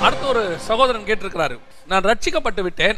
அடுத்து ஒரு சகோதரன் கேட்டிருக்கிறாரு நான் ரட்சிக்கப்பட்டு விட்டேன்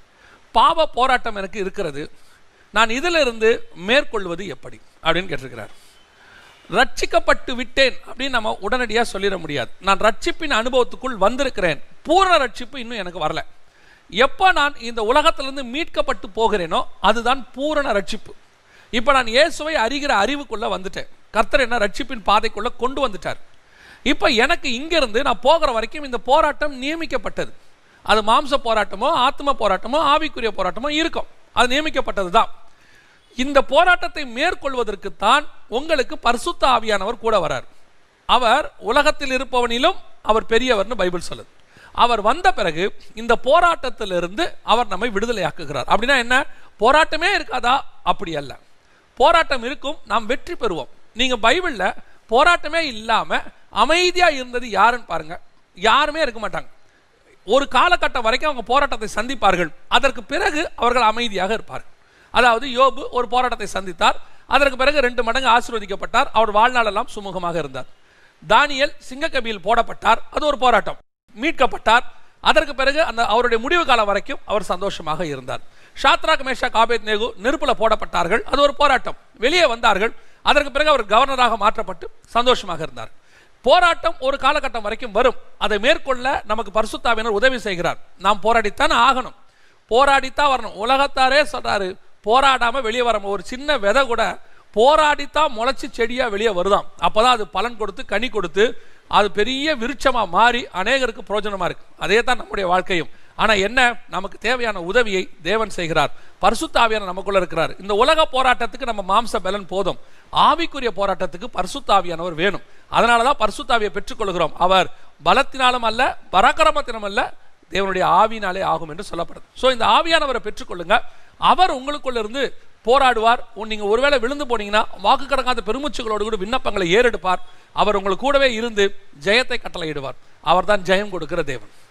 பாவ போராட்டம் எனக்கு இருக்கிறது நான் இதிலிருந்து மேற்கொள்வது எப்படி அப்படின்னு கேட்டிருக்கிறார் ரட்சிக்கப்பட்டு விட்டேன் அப்படின்னு நம்ம உடனடியாக சொல்லிட முடியாது நான் ரட்சிப்பின் அனுபவத்துக்குள் வந்திருக்கிறேன் பூரண ரட்சிப்பு இன்னும் எனக்கு வரல எப்போ நான் இந்த உலகத்திலிருந்து மீட்கப்பட்டு போகிறேனோ அதுதான் பூரண ரட்சிப்பு இப்போ நான் இயேசுவை அறிகிற அறிவுக்குள்ள வந்துட்டேன் கர்த்தர் என்ன ரட்சிப்பின் பாதைக்குள்ள கொண்டு வந்துட்டார் இப்போ எனக்கு இங்கிருந்து நான் போகிற வரைக்கும் இந்த போராட்டம் நியமிக்கப்பட்டது அது மாம்ச போராட்டமோ ஆத்ம போராட்டமோ ஆவிக்குரிய போராட்டமோ இருக்கும் அது நியமிக்கப்பட்டது தான் இந்த போராட்டத்தை மேற்கொள்வதற்கு தான் உங்களுக்கு பரிசுத்த ஆவியானவர் கூட வரார் அவர் உலகத்தில் இருப்பவனிலும் அவர் பெரியவர்னு பைபிள் சொல்லுது அவர் வந்த பிறகு இந்த போராட்டத்திலிருந்து அவர் நம்மை விடுதலையாக்குகிறார் அப்படின்னா என்ன போராட்டமே இருக்காதா அப்படி அல்ல போராட்டம் இருக்கும் நாம் வெற்றி பெறுவோம் நீங்க பைபிள்ல போராட்டமே இல்லாம அமைதியா இருந்தது யாருன்னு பாருங்க யாருமே இருக்க மாட்டாங்க ஒரு காலகட்டம் வரைக்கும் அவங்க போராட்டத்தை சந்திப்பார்கள் அதற்கு பிறகு அவர்கள் அமைதியாக இருப்பார்கள் அதாவது யோபு ஒரு போராட்டத்தை சந்தித்தார் அதற்கு பிறகு ரெண்டு மடங்கு ஆசீர்வதிக்கப்பட்டார் அவர் வாழ்நாளெல்லாம் சுமூகமாக இருந்தார் தானியல் சிங்கக்கபியில் போடப்பட்டார் அது ஒரு போராட்டம் மீட்கப்பட்டார் அதற்கு பிறகு அந்த அவருடைய முடிவு காலம் வரைக்கும் அவர் சந்தோஷமாக இருந்தார் ஷாத்ராக் மேஷா காபேத் நேகு நெருப்புல போடப்பட்டார்கள் அது ஒரு போராட்டம் வெளியே வந்தார்கள் அதற்கு பிறகு அவர் கவர்னராக மாற்றப்பட்டு சந்தோஷமாக இருந்தார் போராட்டம் ஒரு காலகட்டம் வரைக்கும் வரும் அதை மேற்கொள்ள நமக்கு பரிசுத்தாவினர் உதவி செய்கிறார் நாம் போராடித்தான் ஆகணும் போராடித்தான் வரணும் உலகத்தாரே சொல்றாரு போராடாம வெளியே வர ஒரு சின்ன விதை கூட போராடித்தான் முளைச்சி செடியா வெளியே வருதாம் அப்பதான் அது பலன் கொடுத்து கனி கொடுத்து அது பெரிய விருட்சமா மாறி அநேகருக்கு பிரயோஜனமா இருக்கு அதே தான் நம்முடைய வாழ்க்கையும் ஆனா என்ன நமக்கு தேவையான உதவியை தேவன் செய்கிறார் பரிசுத்தாவியான நமக்குள்ள இருக்கிறார் இந்த உலக போராட்டத்துக்கு நம்ம மாம்ச பலன் போதும் ஆவிக்குரிய போராட்டத்துக்கு பரிசுத்தாவியானவர் வேணும் அதனாலதான் பரிசுத்தாவியை பெற்றுக்கொள்கிறோம் அவர் பலத்தினாலும் அல்ல பராக்கிரமத்தினம் அல்ல தேவனுடைய ஆவினாலே ஆகும் என்று சொல்லப்படுது ஸோ இந்த ஆவியானவரை பெற்றுக்கொள்ளுங்க அவர் உங்களுக்குள்ள இருந்து போராடுவார் உன் நீங்க ஒருவேளை விழுந்து போனீங்கன்னா வாக்கு கடங்காத பெருமூச்சுகளோடு கூட விண்ணப்பங்களை ஏறெடுப்பார் அவர் உங்களுக்கு கூடவே இருந்து ஜெயத்தை கட்டளையிடுவார் அவர்தான் ஜெயம் கொடுக்கிற தேவன்